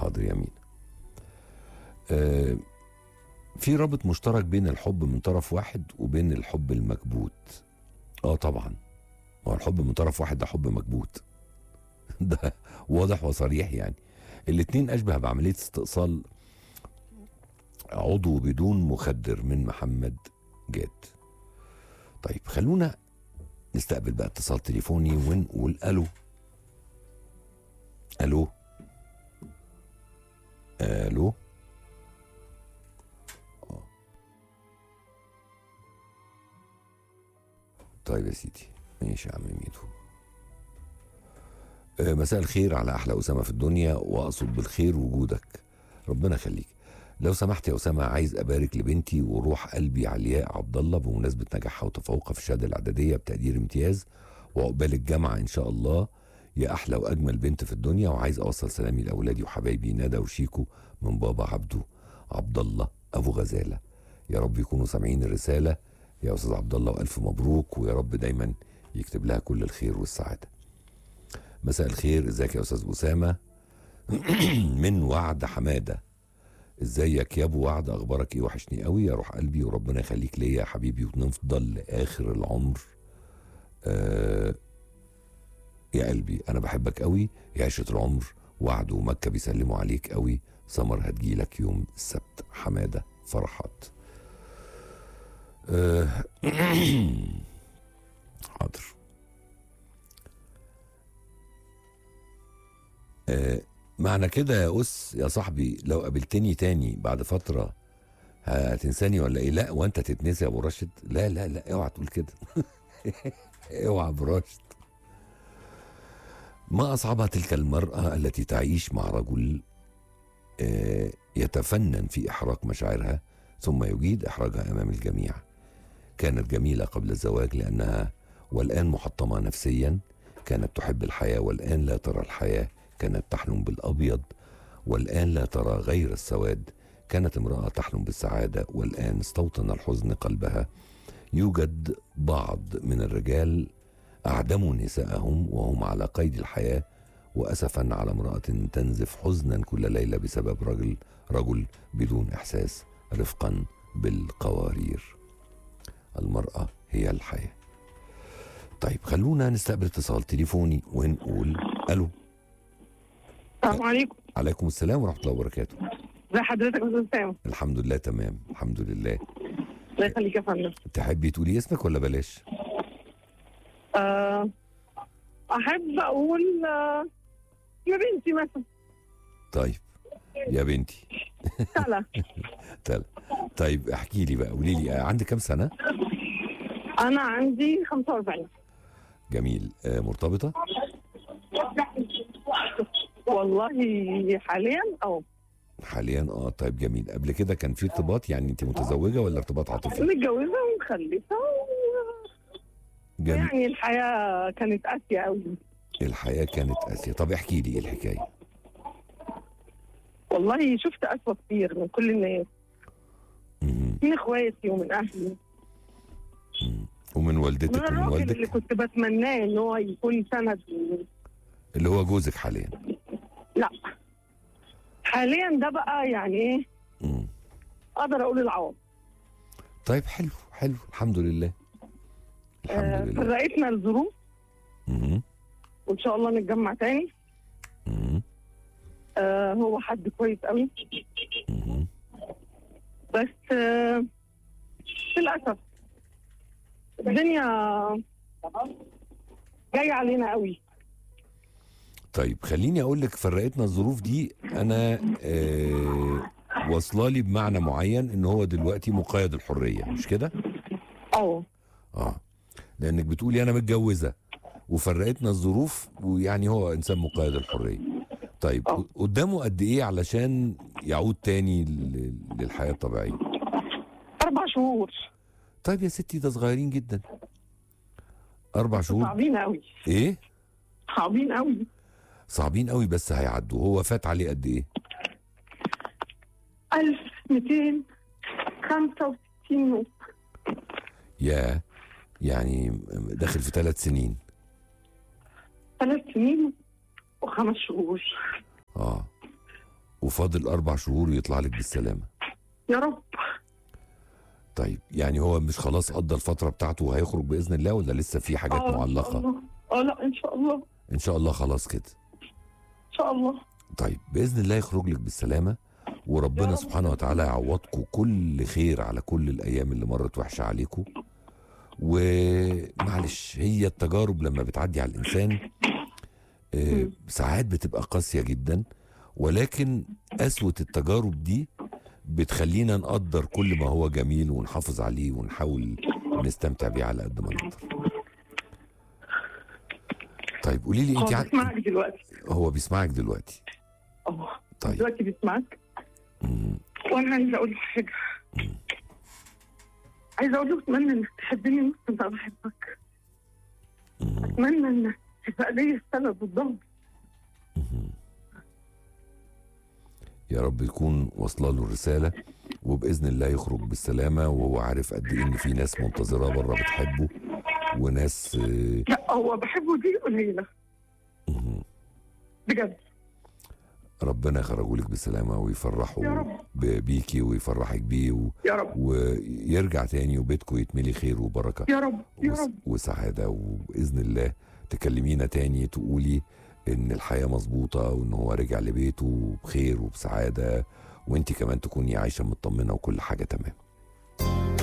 حاضر يا مينا آه في رابط مشترك بين الحب من طرف واحد وبين الحب المكبوت اه طبعا ما هو الحب من طرف واحد ده حب مكبوت ده واضح وصريح يعني الاتنين اشبه بعمليه استئصال عضو بدون مخدر من محمد جاد طيب خلونا نستقبل بقى اتصال تليفوني ونقول الو الو الو آه. طيب يا سيدي ماشي يا عم ميدو آه، مساء الخير على احلى اسامه في الدنيا واقصد بالخير وجودك ربنا يخليك لو سمحت يا اسامه عايز ابارك لبنتي وروح قلبي علياء عبد الله بمناسبه نجاحها وتفوقها في الشهاده الاعداديه بتقدير امتياز وعقبال الجامعه ان شاء الله يا احلى واجمل بنت في الدنيا وعايز اوصل سلامي لاولادي وحبايبي ندى وشيكو من بابا عبده عبد الله ابو غزاله يا رب يكونوا سامعين الرساله يا استاذ عبد الله والف مبروك ويا رب دايما يكتب لها كل الخير والسعاده مساء الخير ازيك يا استاذ اسامه من وعد حماده ازيك يا ابو وعد اخبارك ايه وحشني قوي يا روح قلبي وربنا يخليك ليا يا حبيبي ونفضل لاخر العمر آه يا قلبي انا بحبك قوي يا عشره العمر وعد ومكه بيسلموا عليك قوي سمر هتجيلك يوم السبت حماده فرحات آه حاضر آه معنى كده يا أس يا صاحبي لو قابلتني تاني بعد فترة هتنساني ولا ايه؟ لا وانت تتنسي يا ابو راشد؟ لا لا لا اوعى تقول كده اوعى يا ابو راشد ما اصعبها تلك المرأة التي تعيش مع رجل آه، يتفنن في احراق مشاعرها ثم يجيد احراجها امام الجميع. كانت جميلة قبل الزواج لانها والان محطمة نفسيا كانت تحب الحياة والان لا ترى الحياة كانت تحلم بالابيض والان لا ترى غير السواد كانت امراه تحلم بالسعاده والان استوطن الحزن قلبها يوجد بعض من الرجال اعدموا نساءهم وهم على قيد الحياه واسفا على امراه تنزف حزنا كل ليله بسبب رجل رجل بدون احساس رفقا بالقوارير المراه هي الحياه طيب خلونا نستقبل اتصال تليفوني ونقول الو السلام عليكم عليكم السلام ورحمه الله وبركاته ازي حضرتك يا استاذ سامي الحمد لله تمام الحمد لله الله يخليك يا فندم تحبي تقولي اسمك ولا بلاش آه، احب اقول آه، يا بنتي مثلا طيب يا بنتي سلا تلا طيب احكي لي بقى قولي لي آه، عندك كام سنه انا عندي 45 جميل آه مرتبطه والله حاليا او حاليا اه طيب جميل قبل كده كان في ارتباط يعني انت متزوجه ولا ارتباط عاطفي متجوزه ومخلفه و- جميل يعني الحياه كانت قاسيه قوي الحياه كانت قاسيه طب احكي لي ايه الحكايه والله شفت اسوء كتير من كل الناس مم. من اخواتي ومن اهلي مم. ومن من والدتك ومن الراجل اللي والدك كنت بتمناه ان هو يكون سند اللي هو جوزك حاليا لا حاليا ده بقى يعني ايه مم. اقدر اقول العوض طيب حلو حلو الحمد لله آه، الحمد لله فرقتنا الظروف مم. وان شاء الله نتجمع تاني مم. آه هو حد كويس قوي مم. بس آه للاسف الدنيا جايه علينا قوي طيب خليني اقول لك فرقتنا الظروف دي انا آه واصله لي بمعنى معين ان هو دلوقتي مقيد الحريه مش كده؟ اه اه لانك بتقولي انا متجوزه وفرقتنا الظروف ويعني هو انسان مقيد الحريه طيب آه. قدامه قد ايه علشان يعود تاني ل- للحياه الطبيعيه؟ اربع شهور طيب يا ستي ده صغيرين جدا اربع شهور صعبين قوي ايه؟ صعبين قوي صعبين قوي بس هيعدوا هو فات عليه قد ايه؟ 1265 يوم يا يعني داخل في ثلاث سنين ثلاث سنين وخمس شهور اه وفاضل اربع شهور ويطلع لك بالسلامه يا رب طيب يعني هو مش خلاص قضى الفتره بتاعته وهيخرج باذن الله ولا لسه في حاجات آه، إن شاء معلقه الله. اه لا ان شاء الله ان شاء الله خلاص كده ان شاء الله طيب باذن الله يخرج لك بالسلامه وربنا رب. سبحانه وتعالى يعوضكم كل خير على كل الايام اللي مرت وحشه عليكم ومعلش هي التجارب لما بتعدي على الانسان آه، مم. ساعات بتبقى قاسيه جدا ولكن قسوه التجارب دي بتخلينا نقدر كل ما هو جميل ونحافظ عليه ونحاول نستمتع بيه على قد ما نقدر طيب قولي لي هو انت عن... بيسمعك دلوقتي هو بيسمعك دلوقتي اه طيب دلوقتي بيسمعك مم. وانا عايزه اقول له حاجه عايزه اقول له اتمنى انك تحبني نص ما انا بحبك مم. اتمنى انك تبقى ليا السند والضهر مهم. يا رب يكون واصله له الرساله وباذن الله يخرج بالسلامه وهو عارف قد ايه ان في ناس منتظراه بره بتحبه وناس آه، لا هو بحبه دي قليله مهم. بجد ربنا يخرجه لك بالسلامه ويفرحه يا رب. ب- بيكي ويفرحك بيه و... يا رب ويرجع تاني وبيتكم يتملي خير وبركه يا رب يا وس- رب وسعاده وباذن الله تكلمينا تاني تقولي ان الحياه مظبوطه وان هو رجع لبيته بخير وبسعاده وانت كمان تكوني عايشه مطمنه وكل حاجه تمام